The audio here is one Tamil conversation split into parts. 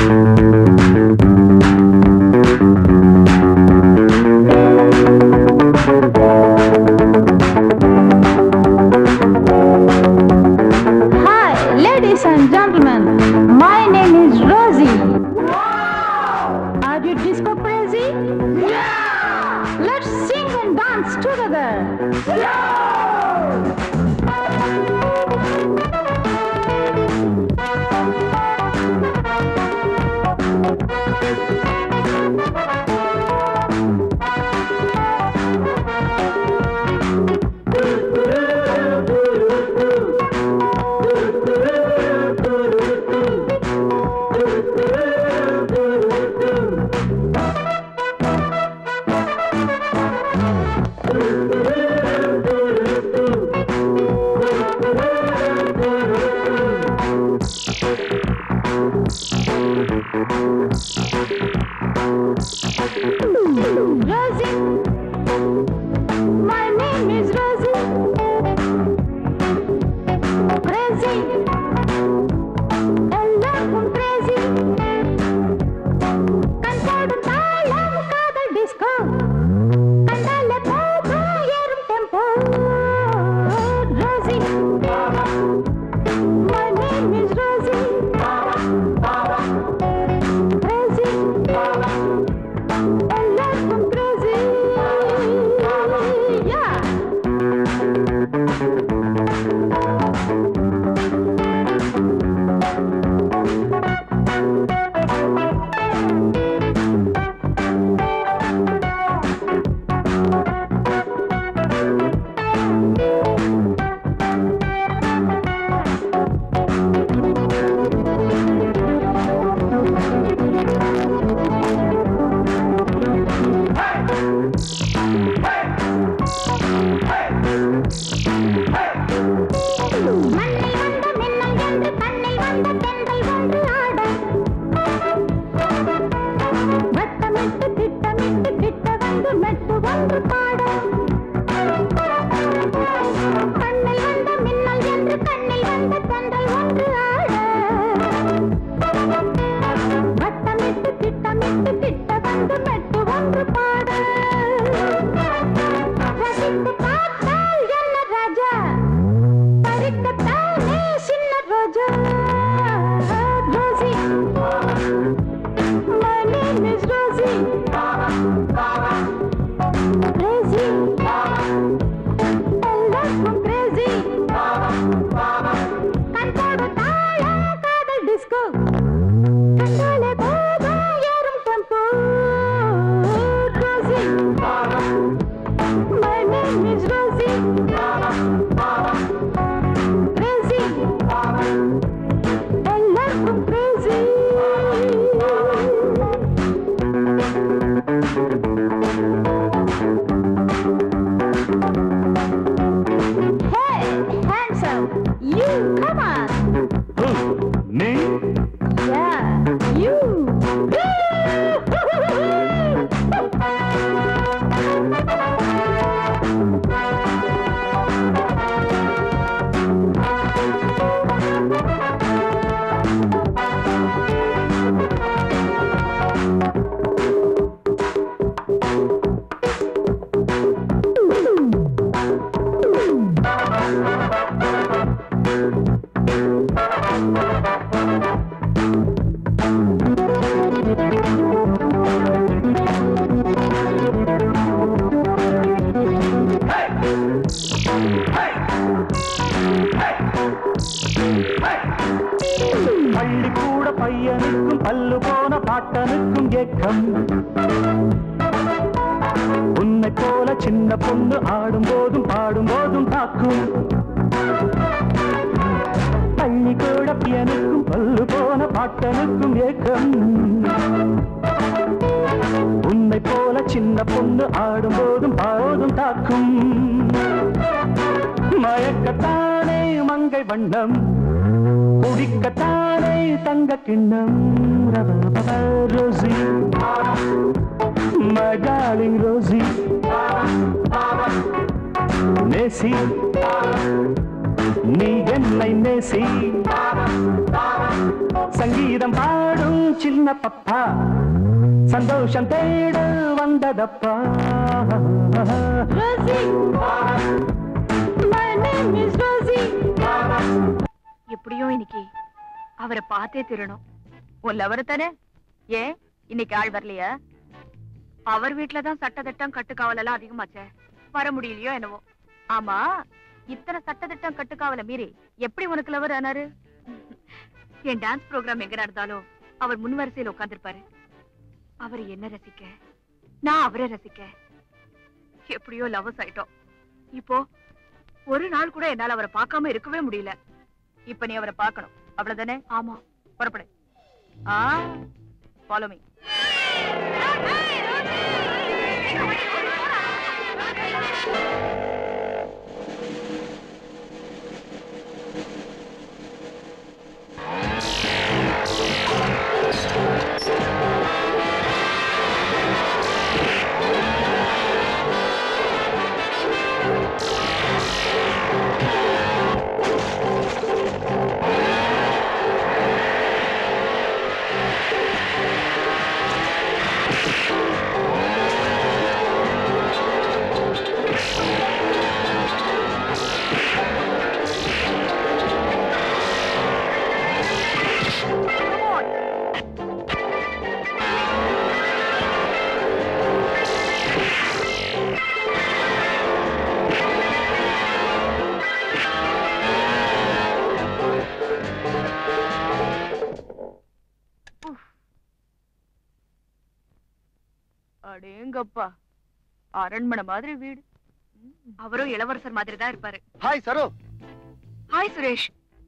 Hi, ladies and gentlemen. My name is Rosie. Are you disco crazy? Yeah! Let's sing and dance together. Rosie. My name is Rosie. Crazy. எல்லாருக்கும் crazy. கண்டாடும் தாளம் காதல் disco. கண்டாலே போதும் ஏறும் tempo. Rosie. My name is Rosie. Crazy. எல்லாருக்கும் crazy. Yeah. மண்ணை வந்த மின்னல் என்று கண்ணை வந்த தென்றல் ஒன்று ஆட வட்டமிட்டு திட்டமிட்டு கிட்ட வந்து மெட்டு ஒன்று பாட கண்ணில் வந்த மின்னல் என்று கண்ணில் வந்த தென்றல் ஒன்று ஆட வட்டமிட்டு திட்டமிட்டு கிட்ட வந்து மெட்டு ஒன்று பாட ரசித்து பார்த்தால் என்ன ராஜா பறிக்கத்தானே சின்ன ரோஜா Rosie My name is Rosie Crazy எல்லாருக்கும் crazy கண்போடு தாள காதல் disco கண்டாலே போதும் ஏறும் tempo Rosie My name is Rosie crazy. எல்லாருக்கும் crazy. Hey, handsome, you come on. Me? Yeah, you. பள்ளிக்கூட பையனுக்கும் பல்லு போன பாட்டனுக்கும் ஏக்கம் உன்னை போல சின்ன பொண்ணு ஆடும் போதும் பாடும் போதும் தாக்கும் பள்ளிக்கூட பையனுக்கும் பல்லு போன பாட்டனுக்கும் ஏக்கம் உன்னை போல சின்ன பொண்ணு ஆடும் போதும் பாடும் தாக்கும் மயக்கத்தானே மங்கை வண்ணம் குடிக்கத்தானே தங்க கிண்ணம் ரோசி My darling Rosie நேசி நீ என்னை நேசி சங்கீதம் பாடும் சின்ன பப்பா சந்தோஷம் தேட வந்ததப்பா Rosie. My name is Rosie. எப்படியும் இன்னைக்கு அவரை பார்த்தே திருணும் உன் லவர் தானே ஏன் இன்னைக்கு ஆள் வரலையா அவர் வீட்டுலதான் சட்டத்திட்டம் கட்டுக்காவல் எல்லாம் அதிகமாச்சே வர முடியலையோ என்னவோ ஆமா இத்தனை சட்டத்திட்டம் கட்டுக்காவல மீறி எப்படி உனக்கு லவர் ஆனாரு என் டான்ஸ் ப்ரோக்ராம் எங்க நடந்தாலும் அவர் முன் வரிசையில் உட்கார்ந்திருப்பாரு அவர் என்ன ரசிக்க நான் அவரை ரசிக்க எப்படியோ லவர்ஸ் ஆயிட்டோம் இப்போ ஒரு நாள் கூட என்னால அவரை பார்க்காம இருக்கவே முடியல இப்ப நீ அவரை பார்க்கணும் அவ்வளவுதானே ஆமா புறப்படு ஆ ஃபாலோ மீ அடேங்கப்பா அரண்மனை மாதிரி வீடு அவரும் இளவரசர் மாதிரி தான் இருப்பாரு ஹாய் சரோ ஹாய் சுரேஷ்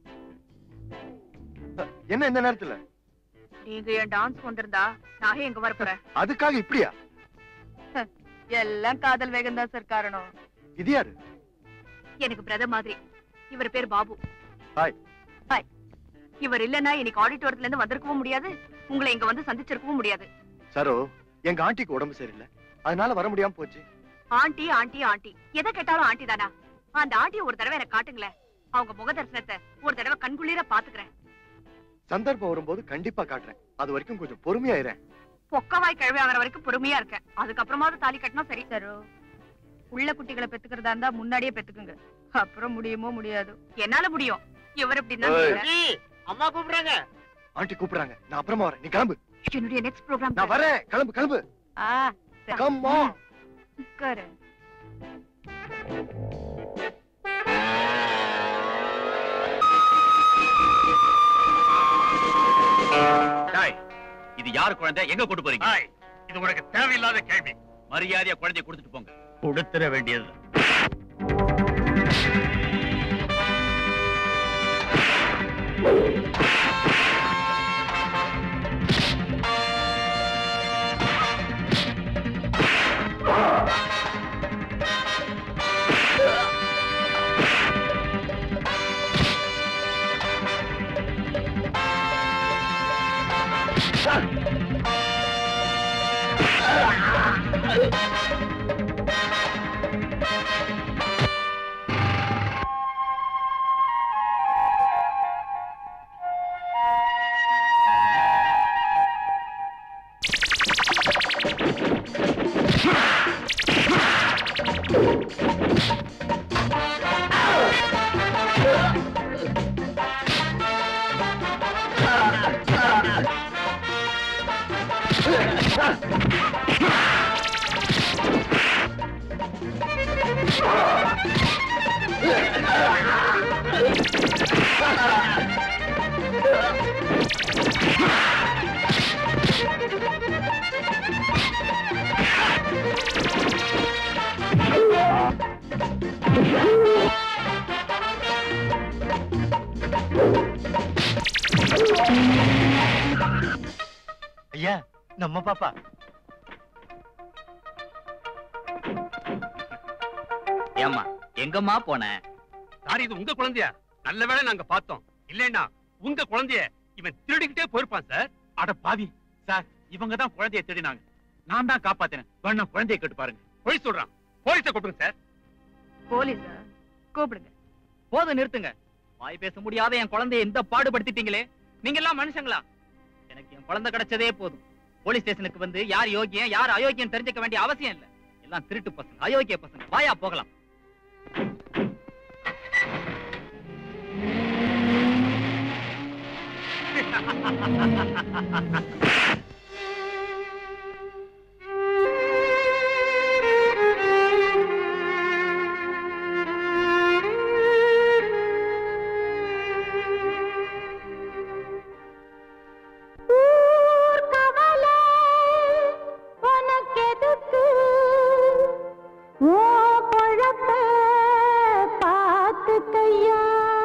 என்ன இந்த நேரத்துல நீங்க என் டான்ஸ் வந்திருந்தா நான் எங்க வர போறேன் அதுக்காக இப்படியா எல்லாம் காதல் வேகம் தான் சார் காரணம் இது யாரு எனக்கு பிரதர் மாதிரி இவர் பேர் பாபு ஹாய் ஹாய் இவர் இல்லனா இன்னைக்கு ஆடிட்டோரத்துல இருந்து வந்திருக்கவும் முடியாது உங்களை இங்க வந்து சந்திச்சிருக்கவும் முடியாது சரோ எங்க ஆண்டிக்கு உடம்பு சரியில்லை அதனால வர முடியாம போச்சு ஆண்டி ஆண்டி ஆண்டி எதை கேட்டாலும் ஆண்டி தானா அந்த ஆண்டிய ஒரு தடவை எனக்கு காட்டுங்களேன் அவங்க முக தரிசனத்தை ஒரு தடவை கண்குள்ளீர பாத்துக்கிறேன் சந்தர்ப்பம் வரும்போது கண்டிப்பா காட்டுறேன் அது வரைக்கும் கொஞ்சம் பொறுமையாயிரேன் பொக்கவாய் கிழவி ஆகிற வரைக்கும் பொறுமையா இருக்கேன் அதுக்கப்புறமாவது தாலி கட்டினா சரி தரோ உள்ள குட்டிகளை பெத்துக்கிறதா இருந்தா முன்னாடியே பெத்துக்குங்க அப்புறம் முடியுமோ முடியாது என்னால முடியும் இவர் ஏய். அம்மா கூப்பிடுறாங்க ஆண்டி கூப்பிடுறாங்க நான் அப்புறமா வரேன் நீ கிளம்பு என்னுடைய நெக்ஸ்ட் ப்ரோக்ராம் நான் வரேன் கிளம்பு கிளம்பு ஆ சரி. கம் ஆன் உட்காரு இது யாரு குழந்தை எங்க கொண்டு போறீங்க ஹாய் இது உனக்கு தேவையில்லாத கேள்வி மரியாதையா குழந்தைய கொடுத்துட்டு போங்க கொடுத்துட வேண்டியது ஐயா நம்ம பாப்பா ஏமா எங்கம்மா போன சார் இது உங்க குழந்தையா நல்ல வேளை நாங்க பார்த்தோம் இல்லைன்னா உங்க குழந்தைய இவன் திருடிக்கிட்டே போயிருப்பான் சார் அட பாவி சார் இவங்க தான் குழந்தைய தேடினாங்க நான் தான் காப்பாத்தினேன் வேணா குழந்தைய கேட்டு பாருங்க பொய் சொல்றான் போலீஸை கூப்பிடுங்க சார் போலீஸ் கூப்பிடுங்க போதும் நிறுத்துங்க வாய் பேச முடியாத என் குழந்தைய இந்த பாடுபடுத்திட்டீங்களே நீங்க எல்லாம் மனுஷங்களா எனக்கு என் குழந்தை கிடைச்சதே போதும் போலீஸ் ஸ்டேஷனுக்கு வந்து யார் யோகியம் யார் அயோக்கியம் தெரிஞ்சுக்க வேண்டிய அவசியம் இல்ல எல்லாம் திருட்டு பசங்க அயோக்கிய பசங்க வாயா போகலாம் ஊர் கவலை உனக்கெதுக்கு? உன் பொழப்ப பார்த்துக்கையா.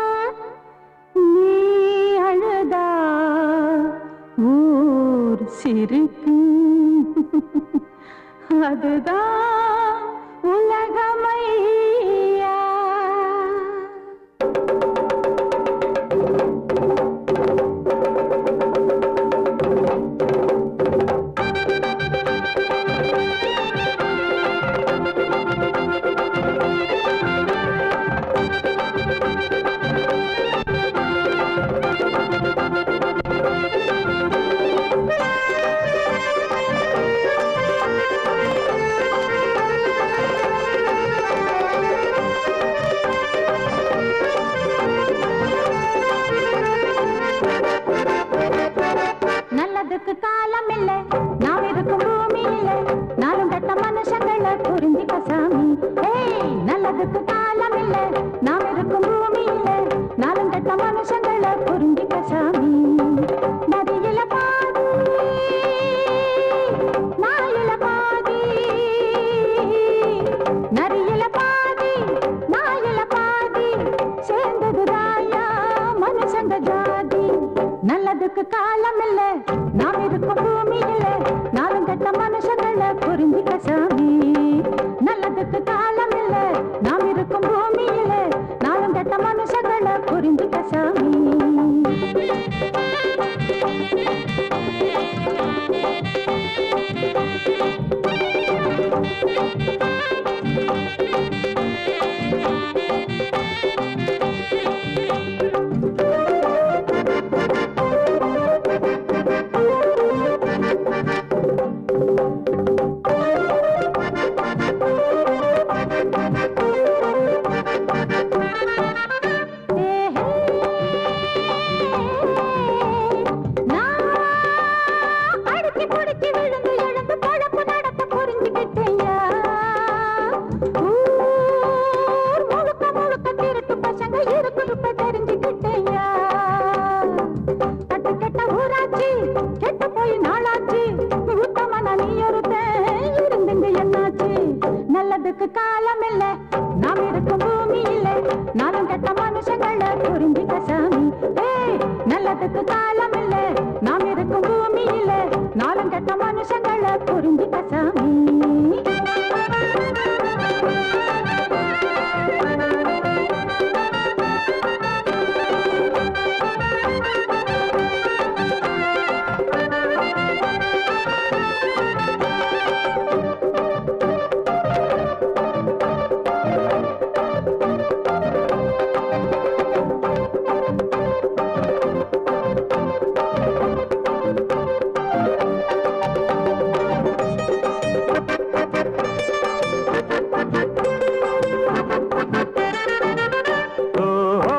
நீ அழுதா ஊர் சிரிக்கும் அதுதான் உலகமையா நல்லதுக்கு காலம் இல்ல நாம் இருக்கும் பூமி இல்ல நானும் கட்ட மனுஷங்களை புரிஞ்சுக்க சாமி ஏய் நல்லதுக்கு காலம் இல்ல நாம் இருக்கும் பூமி இல்ல நானும் கட்ட மனுஷங்களை புரிஞ்சுக்க சாமி நதியில பாதி நாயில பாதி நரியில பாதி நாயில பாதி சேர்ந்தது ராயா மனுஷங்க ஜாதி நல்லதுக்கு காலம் இல்ல நாம் இருக்கும் பூமி இல்ல நாளும் கெட்ட மனுஷங்களை புரிஞ்சுக்க சாமி நல்லதுக்கு காலம் இல்ல நாம் இருக்கும் பூமி இல்ல நாளும் கெட்ட மனுஷங்களை புரிஞ்சுக்க சாமி நான் அடிச்சு புடிச்சு விழுந்து எழுந்து பொழப்பு நடத்த புரிஞ்சுக்கிட்டேயா ஊர் முழுக்க முழுக்க திருட்டு பசங்க இருக்குது இப்ப தெரிஞ்சுக்கிட்டேயா கட்டு கெட்ட ஊராட்சி கெட்டு போய் நாளாச்சு உத்தமன நீ ஒருத்தன் இருந்துங்க என்னாச்சு நல்லதுக்கு காலம் இல்ல நாம் இருக்கும் பூமி இல்ல நானும் கெட்ட மனுஷங்களை புரிஞ்சுக்க சாமி ஏய் நல்லதுக்கு காலம் இல்ல நாம் இருக்கும் பூமி இல்ல நாளும் கெட்ட மனுஷங்களை புரிஞ்சுக்க சாமி ஓஹோ,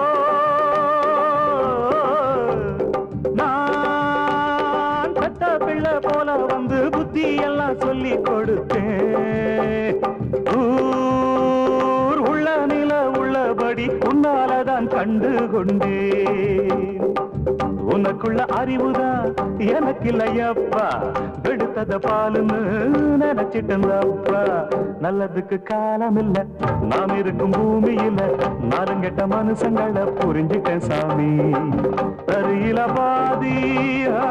நான் பெத்த பிள்ளை போல வந்து புத்தி எல்லாம் சொல்லி கொடுத்தேன் ஊர் உள்ள நில உள்ளபடி உன்னாலதான் கண்டு கொண்டேன் உனக்குள்ள அறிவுதான் எனக்கு இல்லையப்பா வெளுத்தத பாலுன்னு நினைச்சிட்டேன் அப்பா நல்லதுக்கு காலம் இல்ல நாம் இருக்கும் பூமியில நாருங்கெட்ட மனுஷங்களை புரிஞ்சுட்டேன் சாமி அருகில பாதி ஆ,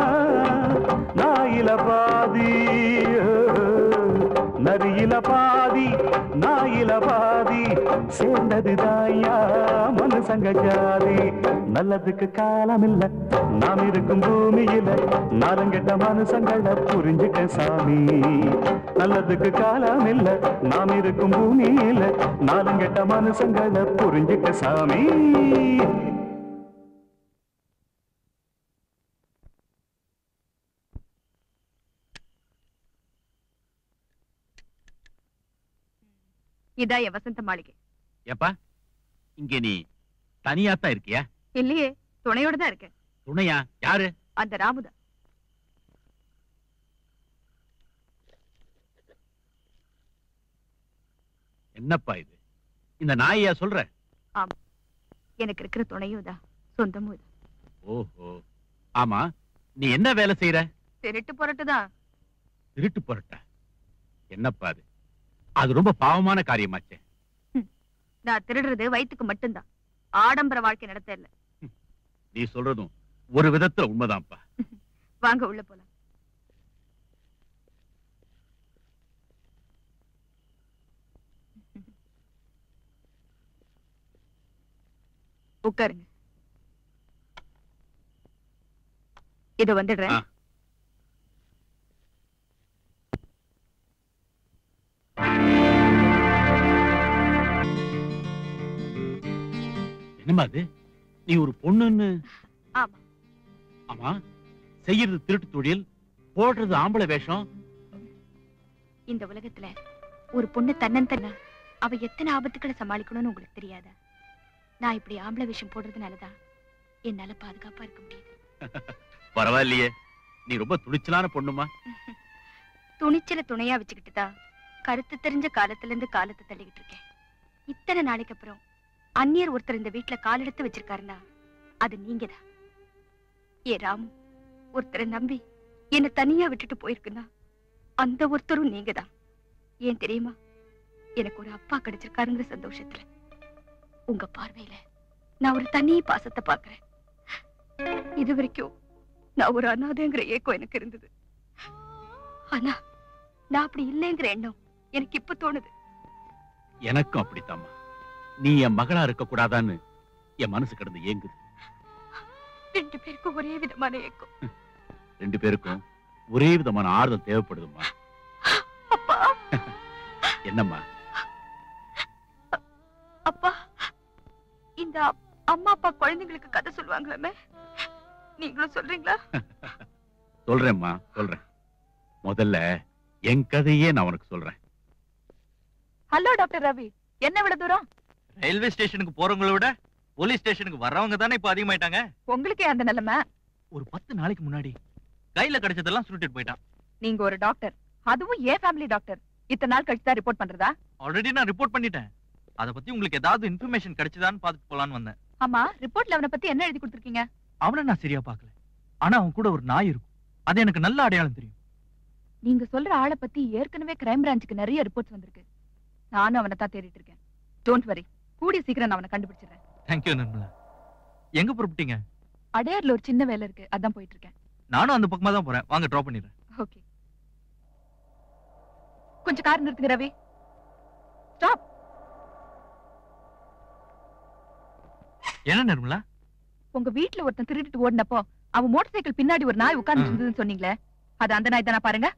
நாயில பாதி ஆ, நரியில பாதி நாயில பாதி சேர்ந்தது தாயா மனுஷங்க ஜாதி நல்லதுக்கு காலம் இல்ல நாம் இருக்கும் பூமியில நாலங்கெட்ட மனுஷங்களை புரிஞ்சுக்க சாமி நல்லதுக்கு காலம் இல்ல நாம் இருக்கும் பூமியில நாலங்கெட்ட மனுஷங்களை புரிஞ்சுக்க சாமி இதான் என் வசந்த மாளிகை ஏப்பா இங்க நீ தனியாத்தான் இருக்கியா இல்லையே துணையோட தான் இருக்கேன் துணையா யாரு அந்த ராமுதா என்னப்பா இது இந்த நாயா சொல்ற எனக்கு இருக்கிற துணையும் தான் சொந்தமும் தான் ஓஹோ ஆமா நீ என்ன வேலை செய்யற திருட்டு புரட்டு தான் திருட்டு புரட்ட என்னப்பா அது அது ரொம்ப பாவமான காரியமாச்சே நான் திருடுறது வயித்துக்கு மட்டும்தான் ஆடம்பர வாழ்க்கை நடத்த இல்ல நீ சொல்றதும் ஒரு விதத்துல உண்மைதான்ப்பா வாங்க உள்ள போலாம் உட்காருங்க இது வந்துடுறேன் ஆ. என்னம்மா அது நீ ஒரு பொண்ணுன்னு ஆமா. ஆமா செய்யறது திருட்டு தொழில் போடுறது ஆம்பளை வேஷம் இந்த உலகத்துல ஒரு பொண்ணு தன்னந்தன்ன அவ எத்தனை ஆபத்துக்களை சமாளிக்கணும்னு உங்களுக்கு தெரியாதா நான் இப்படி ஆம்பளை விஷயம் போடுறதுனாலதான் என்னால பாதுகாப்பா இருக்க முடியுது பரவாயில்லையே நீ ரொம்ப துணிச்சலான பொண்ணுமா துணிச்சல துணையா வச்சுக்கிட்டு தான் கருத்து தெரிஞ்ச காலத்துல இருந்து காலத்தை தள்ளிக்கிட்டு இருக்கேன் இத்தனை நாளைக்கு அப்புறம் அந்நியர் ஒருத்தர் இந்த வீட்டுல காலெடுத்து வச்சிருக்காருன்னா அது நீங்கதான் ஏ ராமு ஒருத்தரை நம்பி என்ன தனியா விட்டுட்டு போயிருக்குன்னா அந்த ஒருத்தரும் நீங்கதான் ஏன் தெரியுமா எனக்கு ஒரு அப்பா கிடைச்சிருக்காருங்கிற சந்தோஷத்துல உங்க பார்வையில நான் ஒரு தனி பாசத்தை பாக்குறேன் இது வரைக்கும் நான் ஒரு அனாதைங்கிற ஏக்கம் எனக்கு இருந்தது ஆனா நான் அப்படி இல்லைங்கிற எண்ணம் எனக்கு இப்ப தோணுது எனக்கும் அப்படித்தாம்மா நீ என் மகளா இருக்க கூடாதான்னு என் மனசு கிடந்து ஏங்குது ரெண்டு பேருக்கும் ஒரே விதமான ஏக்கம் ரெண்டு பேருக்கும் ஒரே விதமான ஆறுதல் தேவைப்படுதும்மா அப்பா என்னம்மா அப்பா இந்த அப்- அம்மா அப்பா குழந்தைங்களுக்கு கதை சொல்லுவாங்களாமே நீங்களும் சொல்றீங்களா சொல்றேம்மா சொல்றேன் முதல்ல என் கதையே நான் உனக்கு சொல்றேன் ஹலோ டாக்டர் ரவி என்ன விட தூரம் ரயில்வே ஸ்டேஷனுக்கு போறவங்கள விட போலீஸ் ஸ்டேஷனுக்கு வர்றவங்க தானே இப்ப அதிகமாயிட்டாங்க உங்களுக்கே அந்த நிலைமை ஒரு பத்து நாளைக்கு முன்னாடி கையில கிடைச்சதெல்லாம் சுருட்டிட்டு போயிட்டான் நீங்க ஒரு டாக்டர் அதுவும் ஏன் ஃபேமிலி டாக்டர் இத்தனை நாள் கழிச்சு தான் ரிப்போர்ட் பண்றதா ஆல்ரெடி நான் ரிப்போர்ட் பண்ணிட்டேன் அத பத்தி உங்களுக்கு ஏதாவது இன்ஃபர்மேஷன் கிடைச்சதான்னு பாத்துட்டு போலான்னு வந்தேன் ஆமா ரிப்போர்ட்ல அவனை பத்தி என்ன எழுதி கொடுத்திருக்கீங்க அவனை நான் சரியா பார்க்கல ஆனா அவன் கூட ஒரு நாய் இருக்கும் அது எனக்கு நல்ல அடையாளம் தெரியும் நீங்க சொல்ற ஆளை பத்தி ஏற்கனவே கிரைம் பிரான்ச்சுக்கு நிறைய ரிப்போர்ட்ஸ் வந்திருக்கு நானும் அவனை தான் தேடிட்டு இருக்கேன் டோன்ட் வரி கூடிய சீக்கிரம் நான் அவனை கண்டுபிடிச்சிடுறேன் தேங்க்யூ நிர்மலா எங்க புறப்பட்டீங்க அடையார்ல ஒரு சின்ன வேலை இருக்கு அதான் போயிட்டு இருக்கேன் நானும் அந்த பக்கமா தான் போறேன் வாங்க டிராப் பண்ணிடுறேன் ஓகே கொஞ்சம் கார் நிறுத்துங்க ரவி ஸ்டாப் என்ன நிர்மலா உங்க வீட்ல ஒருத்தன் திருடிட்டு ஓடினப்போ அவன் மோட்டார் சைக்கிள் பின்னாடி ஒரு நாய் உட்கார்ந்து இருந்ததுன்னு சொன்னீங்களே அது அந்த நாய் தானே பாருங்க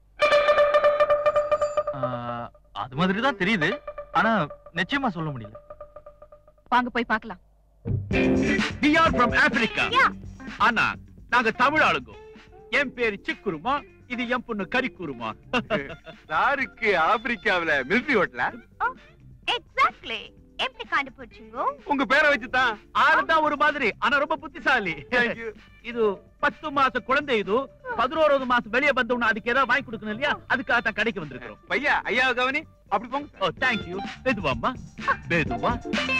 ஆஹ், அது மாதிரி தான் தெரியுது ஆனா நிச்சயமா சொல்ல முடியல வாங்க போய் பார்க்கலாம் we are from africa Yeah. ஆனா நாங்க தமிழ் ஆளுங்க என் பேரு சிக்குருமா இது என் பொண்ணு கரிக்குருமா சாருக்கு ஆப்பிரிக்காவுல மிலிட்டரி ஹோட்டல எக்ஸாக்ட்லி எப்படி கண்டுபிடிச்சீங்க உங்க பேரை வச்சுதான் ஆளுதான் ஒரு மாதிரி ஆனா ரொம்ப புத்திசாலி இது பத்து மாச குழந்தை இது பதினோராவது மாசம் வெளியே வந்தவன அதுக்கு ஏதாவது வாங்கி கொடுக்கணும் இல்லையா அதுக்காக தான் கடைக்கு வந்திருக்கிறோம் பையா ஐயா கவனி அப்படி போங்க ஓ தேங்க்யூ மெதுவாம்மா மெதுவா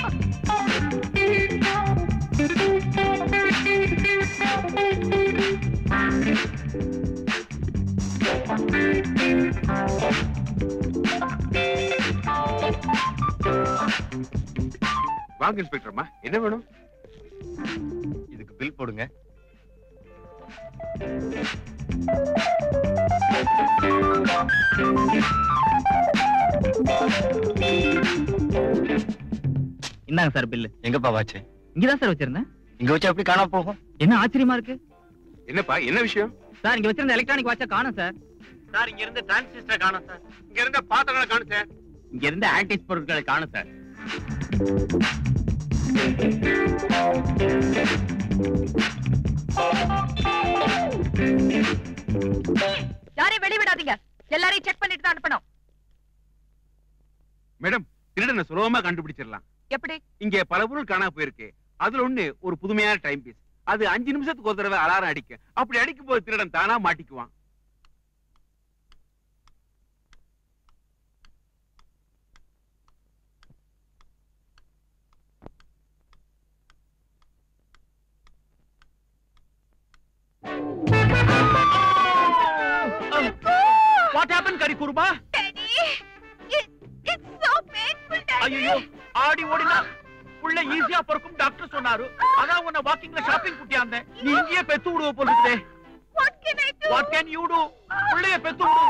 வாங்க இன்ஸ்பெக்டர்மா என்ன வேணும் இதுக்கு பில் போடுங்க இந்தாங்க சார் பில்லு எங்கப்பா வாச்சு இங்கதான் சார் வச்சிருந்தேன் இங்க வச்சா எப்படி காணாம போகும் என்ன ஆச்சரியமா இருக்கு என்னப்பா என்ன விஷயம் சார் இங்க வச்சிருந்த எலக்ட்ரானிக் வாட்சா காணும் சார் சார் இங்க இருந்து டிரான்சிஸ்டர் காணும் சார் இங்க இருந்த பாத்திரங்களை காணும் சார் இங்க இருந்து ஆன்டிஸ் பொருட்களை காணும் சார் யாரையும் வெளிய விடாதீங்க எல்லாரையும் செக் பண்ணிட்டு தான் அனுப்பணும் மேடம் திருடனை சுலபமா கண்டுபிடிச்சிடலாம் எப்படி இங்க பல பொருள் காணாம போயிருக்கு அதுல ஒண்ணு ஒரு புதுமையான டைம் பீஸ் அது அஞ்சு நிமிஷத்துக்கு ஒரு தடவை அலாரம் அடிக்கும் அப்படி அடிக்கும் போது திருடன் தானா மாட்டிக்குவான் வாட் ஹேப்பன் கரி குருமா ஐயோ ஆடி ஓடினா புள்ள ஈஸியா பிறக்கும் டாக்டர் சொன்னாரு அதான் உன்னை வாக்கிங்ல ஷாப்பிங் குட்டியாந்தேன் நீ இங்கேயே பெத்து விடுவ போல இருக்குதே வாட் கேன் யூ டு புள்ளைய பெத்து விடு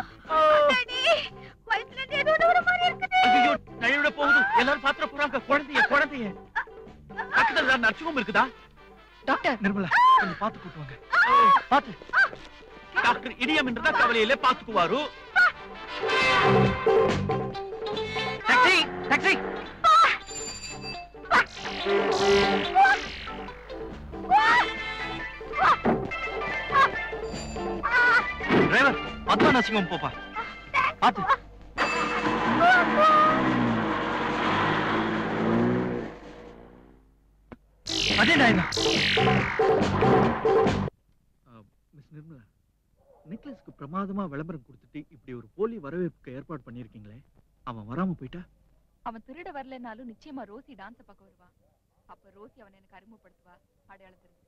ஐயோ நழுவிட போகுது எல்லாரும் பாத்திர போறாங்க குழந்தைய குழந்தைய பக்கத்துல தான் நர்சிங்கும் இருக்குதா டாக்டர் நிர்மலா கொஞ்சம் பாத்து கூட்டு வாங்க பாத்து டாக்டர் இடியம் என்றதான் கவலையில பாத்துக்குவாரு டாக்ஸி டாக்ஸி டிரைவர் பத்தா நர்சிங்கம் போப்பா பாத்து அதே டிரைவர் மிஸ் நிர்மலா நெக்லஸ்க்கு பிரமாதமா விளம்பரம் கொடுத்துட்டு இப்படி ஒரு போலி வரவேற்புக்கு ஏற்பாடு பண்ணிருக்கீங்களே அவன் வராம போயிட்டா அவன் திருட வரலனாலும் நிச்சயமா ரோசி டான்ஸ் பார்க்க வருவா அப்ப ரோசி அவனை எனக்கு அறிமுகப்படுத்துவா அடையாளம் தெரிஞ்சு